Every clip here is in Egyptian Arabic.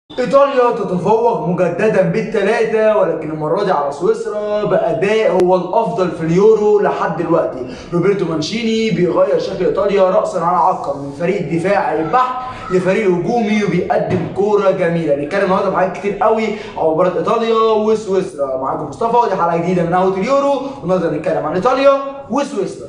ايطاليا تتفوق مجددا بالثلاثه ولكن المره دي على سويسرا باداء هو الافضل في اليورو لحد دلوقتي روبرتو مانشيني بيغير شكل ايطاليا راسا على عقب من فريق دفاعي بحت لفريق هجومي وبيقدم كوره جميله نتكلم النهارده في حاجات كتير قوي على مباراه ايطاليا وسويسرا معاكم مصطفى ودي حلقه جديده من قهوه اليورو والنهارده هنتكلم عن ايطاليا وسويسرا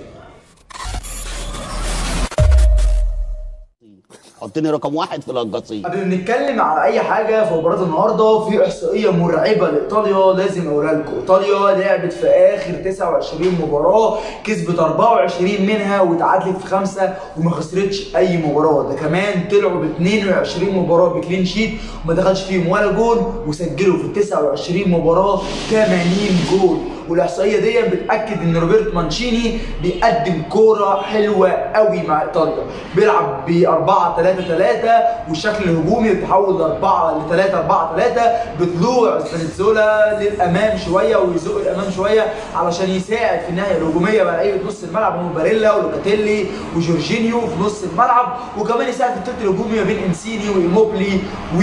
حطني رقم واحد في القصيم قبل ما نتكلم على اي حاجه في مباراه النهارده في احصائيه مرعبه لايطاليا لازم اقولها لكم ايطاليا لعبت في اخر 29 مباراه كسبت 24 منها وتعادلت في خمسه وما خسرتش اي مباراه ده كمان طلعوا ب 22 مباراه بكلين شيت وما دخلش فيهم ولا جون وسجلوا في 29 مباراه 80 جول والاحصائيه دي بتاكد ان روبرت مانشيني بيقدم كوره حلوه قوي مع ايطاليا بيلعب ب 4 3 3 والشكل الهجومي بيتحول ل 4 ل 3 4 3 بطلوع سبريتزولا للامام شويه ويزق الامام شويه علشان يساعد في الناحيه الهجوميه بقى لعيبه نص الملعب هم باريلا ولوكاتيلي وجورجينيو في نص الملعب وكمان يساعد في الثلث الهجومي ما بين انسيني وايموبلي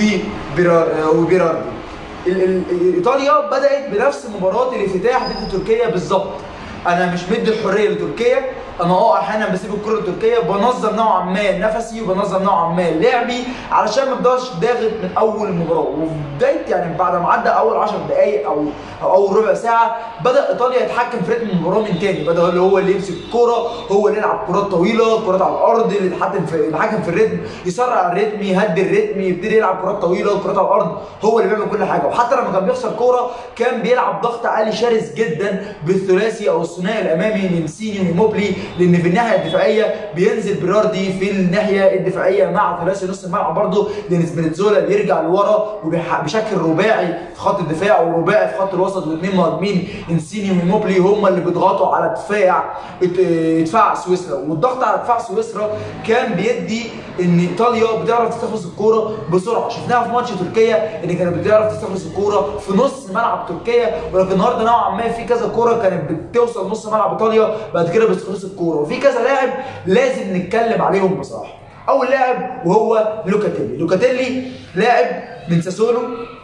وبيرا- وبيراردي ال- ال- ايطاليا بدات بنفس مباراه الافتتاح ضد تركيا بالظبط انا مش مدي الحريه لتركيا انا اه احيانا بسيب الكره لتركيا بنظم نوعا ما نفسي وبنظم نوعا ما لعبي علشان ما ابداش ضاغط من اول المباراه وفي بدايه يعني بعد ما عدى اول 10 دقائق او او اول ربع ساعه بدا ايطاليا يتحكم في رتم المباراه من تاني بدا اللي هو اللي يمسك الكوره هو اللي يلعب كرات طويله كرات على الارض اللي يتحكم في يتحكم في الريتم يسرع الريتم يهدي الريتم يبتدي يلعب كرات طويله كرات على الارض هو اللي بيعمل كل حاجه وحتى لما كان بيخسر كوره كان بيلعب ضغط عالي شرس جدا بالثلاثي او الثنائي الامامي لمسيني وموبلي لان في الناحيه الدفاعيه بينزل بيراردي في الناحيه الدفاعيه مع ثلاثي نص الملعب برضه لان سبريتزولا بيرجع لورا وبشكل رباعي في خط الدفاع ورباعي في خط الوسط واثنين مهاجمين انسيني وموبلي هم اللي بيضغطوا على دفاع دفاع سويسرا والضغط على دفاع سويسرا كان بيدي ان ايطاليا بتعرف تستخلص الكوره بسرعه شفناها في ماتش تركيا ان كانت بتعرف تستخلص الكوره في نص ملعب تركيا ولكن النهارده نوعا ما في كذا كوره كانت بتوصل نص ملعب ايطاليا بعد كده بتستخلص الكوره وفي كذا لاعب لازم نتكلم عليهم بصراحه اول لاعب وهو لوكاتيلي لوكاتيلي لاعب من ساسولو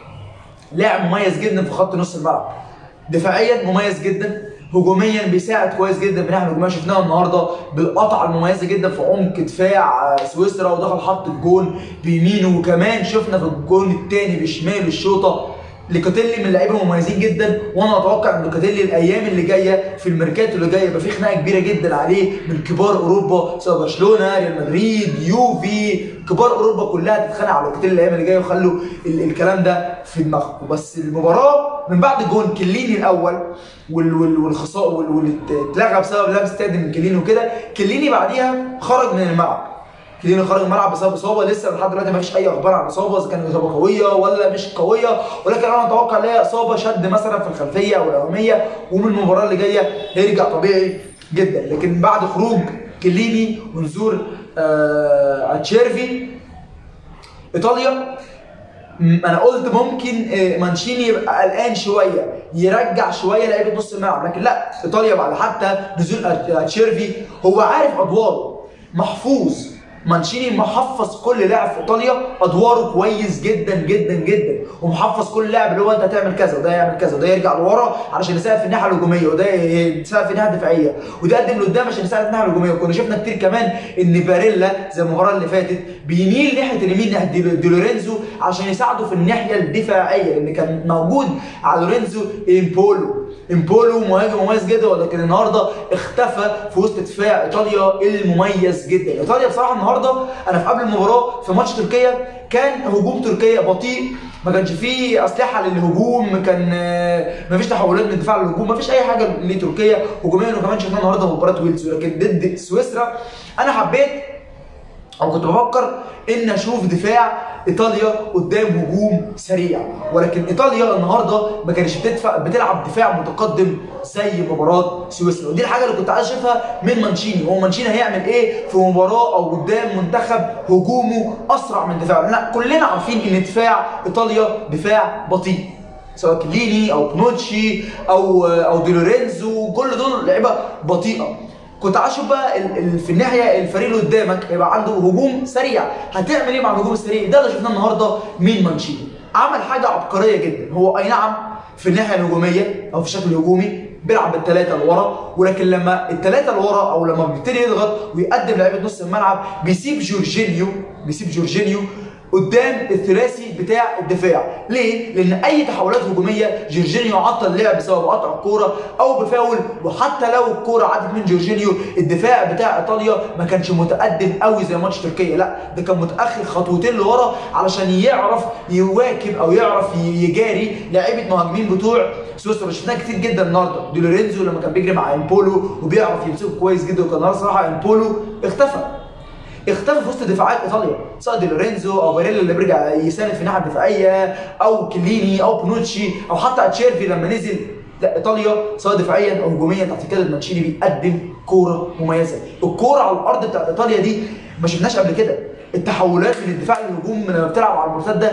لاعب مميز جدا في خط نص الملعب دفاعيا مميز جدا هجوميا بيساعد كويس جدا من الناحيه الهجوميه شفناها النهارده بالقطعه المميزه جدا في عمق دفاع سويسرا ودخل حط الجون بيمينه وكمان شفنا في الجون الثاني بشماله الشوطه لوكاتيلي من اللعيبه المميزين جدا وانا اتوقع ان لوكاتيلي الايام اللي جايه في الميركاتو اللي جاي يبقى في خناقه كبيره جدا عليه من كبار اوروبا سواء برشلونه ريال مدريد يوفي كبار اوروبا كلها تتخانق على لوكاتيلي الايام اللي جايه ويخلوا ال- الكلام ده في دماغهم بس المباراه من بعد جون كليني الاول وال وال والخساره وال- واللي اتلغى بسبب لمس تاني من كليني وكده كليني بعديها خرج من الملعب كليني خرج الملعب بسبب اصابه لسه لحد دلوقتي ما فيش اي اخبار عن اصابه اذا كانت اصابه قويه ولا مش قويه ولكن انا اتوقع ان هي اصابه شد مثلا في الخلفيه او الاماميه ومن المباراه اللي جايه هيرجع طبيعي جدا لكن بعد خروج كليني ونزول آه اتشيرفي ايطاليا م- انا قلت ممكن آه، مانشيني يبقى قلقان شويه يرجع شويه لعيبه نص الملعب لكن لا ايطاليا بعد حتى نزول أت- اتشيرفي هو عارف ادواره محفوظ مانشيني محفظ كل لاعب في ايطاليا ادواره كويس جدا جدا جدا ومحفظ كل لاعب اللي هو انت هتعمل كذا وده يعمل كذا وده يرجع لورا علشان يساعد في الناحيه الهجوميه وده يساعد في الناحيه الدفاعيه وده يقدم لقدام عشان يساعد في الناحيه الهجوميه وكنا شفنا كتير كمان ان باريلا زي المباراه اللي فاتت بيميل ناحيه اليمين ناحيه دي دي لورينزو عشان يساعده في الناحيه الدفاعيه لان كان موجود على لورينزو امبولو امبولو مهاجم مميز جدا ولكن النهارده اختفى في وسط دفاع ايطاليا المميز جدا ايطاليا بصراحه النهارده انا في قبل المباراه في ماتش تركيا كان هجوم تركيا بطيء ما كانش فيه اسلحه للهجوم كان ما فيش تحولات من الدفاع للهجوم ما فيش اي حاجه لتركيا هجوميا وكمان شفنا النهارده مباراه ويلز ولكن ضد سويسرا انا حبيت او كنت بفكر ان اشوف دفاع ايطاليا قدام هجوم سريع ولكن ايطاليا النهارده ما كانتش بتدفع بتلعب دفاع متقدم زي مباراه سويسرا ودي الحاجه اللي كنت عايز اشوفها من مانشيني هو مانشيني هيعمل ايه في مباراه او قدام منتخب هجومه اسرع من دفاعه لا كلنا عارفين ان دفاع ايطاليا دفاع بطيء سواء كليني او بنوتشي او او دي لورينزو كل دول لعيبه بطيئه كنت عايز اشوف بقى ال- ال- في الناحيه الفريق اللي قدامك هيبقى عنده هجوم سريع هتعمل ايه مع الهجوم السريع ده اللي شفناه النهارده مين مانشيني عمل حاجه عبقريه جدا هو اي نعم في الناحيه الهجوميه او في الشكل الهجومي بيلعب بالثلاثه اللي ورا ولكن لما الثلاثه اللي ورا او لما بيبتدي يضغط ويقدم لعيبه نص الملعب بيسيب جورجينيو بيسيب جورجينيو قدام الثلاثي بتاع الدفاع ليه لان اي تحولات هجوميه جورجينيو عطل اللعب بسبب قطع الكوره او بفاول وحتى لو الكوره عدت من جورجينيو الدفاع بتاع ايطاليا ما كانش متقدم قوي زي ماتش تركيا لا ده كان متاخر خطوتين لورا علشان يعرف يواكب او يعرف ي- يجاري لعيبه مهاجمين بتوع سويسرا شفناها كتير جدا النهارده دي لورينزو لما كان بيجري مع امبولو وبيعرف يمسكه كويس جدا وكان النهارده صراحه امبولو اختفى اختفى في وسط دفاعات ايطاليا سواء دي لورينزو او باريلا اللي بيرجع يساند في الناحيه الدفاعيه او كليني او بونوتشي او حتى اتشيرفي لما نزل لا ايطاليا سواء دفاعيا او هجوميا تحت كده مانشيني بيقدم كوره مميزه الكوره على الارض بتاعت ايطاليا دي ما شفناش قبل كده التحولات من الدفاع للهجوم لما بتلعب على المرتده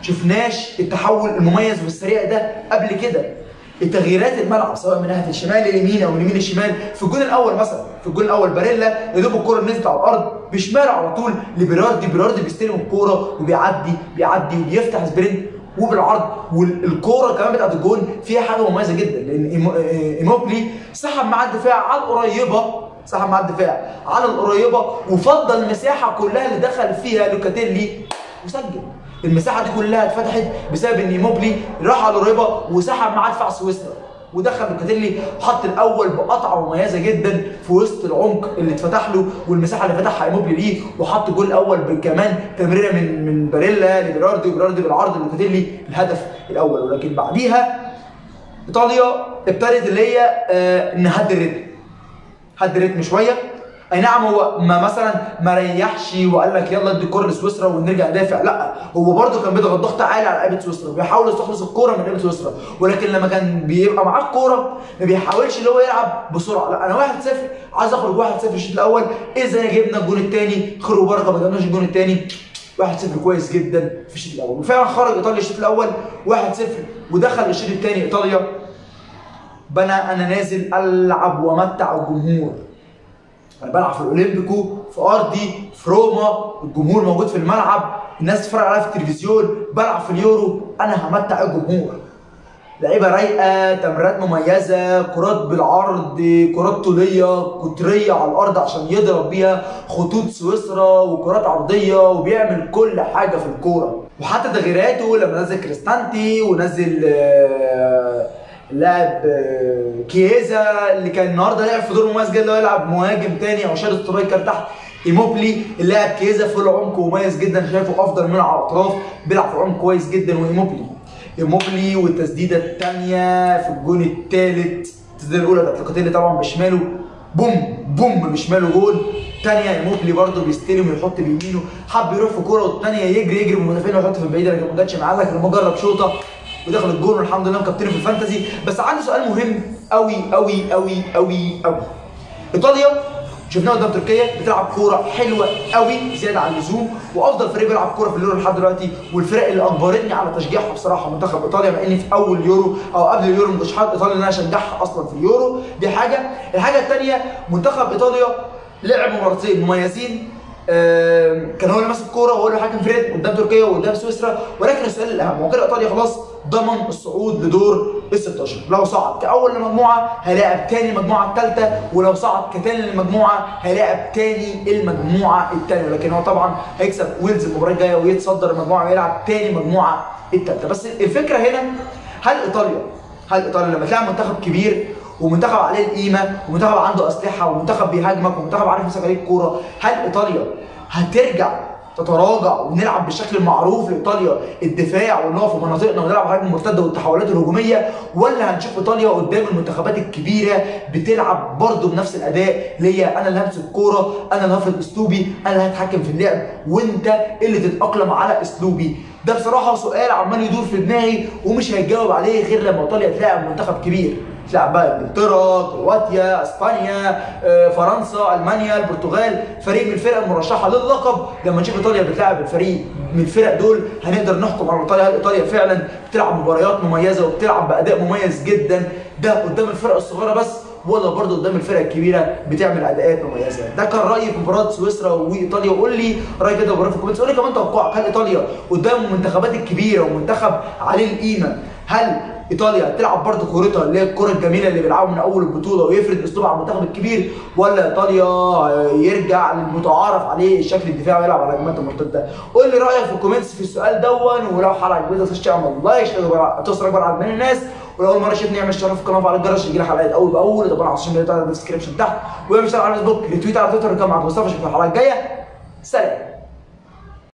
شفناش التحول المميز والسريع ده قبل كده التغييرات الملعب سواء من ناحيه الشمال لليمين او من اليمين للشمال في الجول الاول مثلا في الجول الاول باريلا يا دوب الكوره نزلت على الارض بشماله على طول لبيراردي بيراردي بيستلم الكوره وبيعدي بيعدي وبيفتح سبرنت وبالعرض والكوره كمان بتاعت الجول فيها حاجه مميزه جدا لان إيمو- إيه- ايموبلي سحب مع الدفاع على القريبه سحب مع الدفاع على القريبه وفضل المساحه كلها اللي دخل فيها لوكاتيلي وسجل المساحه دي كلها اتفتحت بسبب ان ايموبلي راح على القريبه وسحب معاه دفاع سويسرا ودخل لوكاتيلي وحط الاول بقطعه مميزه جدا في وسط العمق اللي اتفتح له والمساحه اللي فتحها ايموبلي ليه وحط جول الاول كمان تمريره من من باريلا لبيراردي وبيراردي بالعرض لوكاتيلي الهدف الاول ولكن بعديها ايطاليا ابتدت اللي هي آه نهدي الريتم هدي الريتم شويه اي نعم هو ما مثلا ما ريحش وقال لك يلا ادي الكوره لسويسرا ونرجع ندافع لا هو برده كان بيضغط ضغط عالي على لعيبه سويسرا بيحاول يستخلص الكوره من لعيبه سويسرا ولكن لما كان بيبقى معاه الكوره ما بيحاولش اللي هو يلعب بسرعه لا انا 1-0 عايز اخرج 1-0 الشوط الاول اذا جبنا الجون الثاني خير وبركه ما جبناش الجون الثاني 1-0 كويس جدا في الشوط الاول وفعلا خرج ايطاليا الشوط الاول 1-0 ودخل الشوط الثاني ايطاليا بنى انا نازل العب وامتع الجمهور انا بلعب في الاولمبيكو في ارضي في روما الجمهور موجود في الملعب الناس تتفرج عليا في التلفزيون بلعب في اليورو انا همتع الجمهور لعيبه رايقه تمريرات مميزه كرات بالعرض كرات طوليه قطريه على الارض عشان يضرب بيها خطوط سويسرا وكرات عرضيه وبيعمل كل حاجه في الكوره وحتى تغييراته لما نزل كريستانتي ونزل آه، اللاعب آه، كييزا اللي كان النهارده لعب في دور مميز جدا اللي هو يلعب مهاجم تاني او شاد سترايكر تحت ايموبلي اللاعب كييزا في العمق مميز جدا شايفه افضل منه على الاطراف بيلعب في العمق كويس جدا وايموبلي ايموبلي والتسديده الثانيه في الجون الثالث التسديده الاولى بتاعت لوكاتيلي طبعا بشماله بوم بوم بشماله جول ثانيه ايموبلي برده بيستلم ويحط بيمينه حب يروح في كوره والثانيه يجري يجري بالمدافعين ويحط في البعيده لكن ما جاتش معاه لكن لما جرب شوطه ودخل الجول والحمد لله مكابتنه في الفانتزي بس عندي سؤال مهم قوي قوي قوي قوي قوي ايطاليا شفناها قدام تركيا بتلعب كوره حلوه قوي زياده عن اللزوم وافضل فريق بيلعب كوره في اليورو لحد دلوقتي والفرق اللي اجبرتني على تشجيعها بصراحه منتخب ايطاليا مع اني في اول يورو او قبل اليورو ما كنتش حابب ايطاليا ان انا اشجعها اصلا في اليورو دي حاجه الحاجه الثانيه منتخب ايطاليا لعب مباراتين مميزين آم، كان هو اللي ماسك الكوره وهو اللي حاكم فريق قدام تركيا وقدام سويسرا ولكن السؤال الاهم هو كده ايطاليا خلاص ضمن الصعود لدور ال 16 لو صعد كاول مجموعه هيلاعب تاني المجموعه الثالثه ولو صعد كتاني المجموعه هيلاعب تاني المجموعه الثانيه لكن هو طبعا هيكسب ويلز المباراه الجايه ويتصدر المجموعه ويلعب تاني المجموعه الثالثه بس الفكره هنا هل ايطاليا هل ايطاليا لما تلعب منتخب كبير ومنتخب عليه القيمه ومنتخب عنده اسلحه ومنتخب بيهاجمك ومنتخب عارف يمسك عليك الكوره هل ايطاليا هترجع تتراجع ونلعب بالشكل المعروف لايطاليا الدفاع ونقف في مناطقنا ونلعب هجمه مرتده والتحولات الهجوميه ولا هنشوف ايطاليا قدام المنتخبات الكبيره بتلعب برضه بنفس الاداء اللي هي انا اللي همسك الكوره انا اللي هفرض اسلوبي انا اللي هتحكم في اللعب وانت اللي تتاقلم على اسلوبي ده بصراحه سؤال عمال يدور في دماغي ومش هيتجاوب عليه غير لما ايطاليا تلاعب منتخب كبير تلعب بقى انجلترا كرواتيا اسبانيا آه، فرنسا المانيا البرتغال فريق من الفرق المرشحه للقب لما نشوف ايطاليا بتلعب الفريق من الفرق دول هنقدر نحكم على ايطاليا هل ايطاليا فعلا بتلعب مباريات مميزه وبتلعب باداء مميز جدا ده قدام الفرق الصغيره بس ولا برضه قدام الفرق الكبيره بتعمل اداءات مميزه ده كان رايي في مباراه سويسرا وايطاليا وقول لي رايك كده في الكومنتس قول لي كمان توقعك هل ايطاليا قدام المنتخبات الكبيره ومنتخب عليه القيمه هل ايطاليا تلعب برضه كورتها اللي هي الكره الجميله اللي بيلعبوا من اول البطوله ويفرض اسلوب على المنتخب الكبير ولا ايطاليا يرجع للمتعارف عليه الشكل الدفاعي ويلعب على هجمات المرتده قول لي رايك في الكومنتس في السؤال دون ولو حلقه عجبتك ما تنساش تعمل لايك توصل اكبر عدد من الناس ولو اول مره شفني اعمل اشتراك في القناه وفعل الجرس يجي لك حلقات اول باول طبعا على السوشيال ميديا بتاعنا الديسكربشن تحت واعمل اشتراك على الفيسبوك ريتويت على تويتر كمان مع مصطفى اشوفك الحلقه الجايه سلام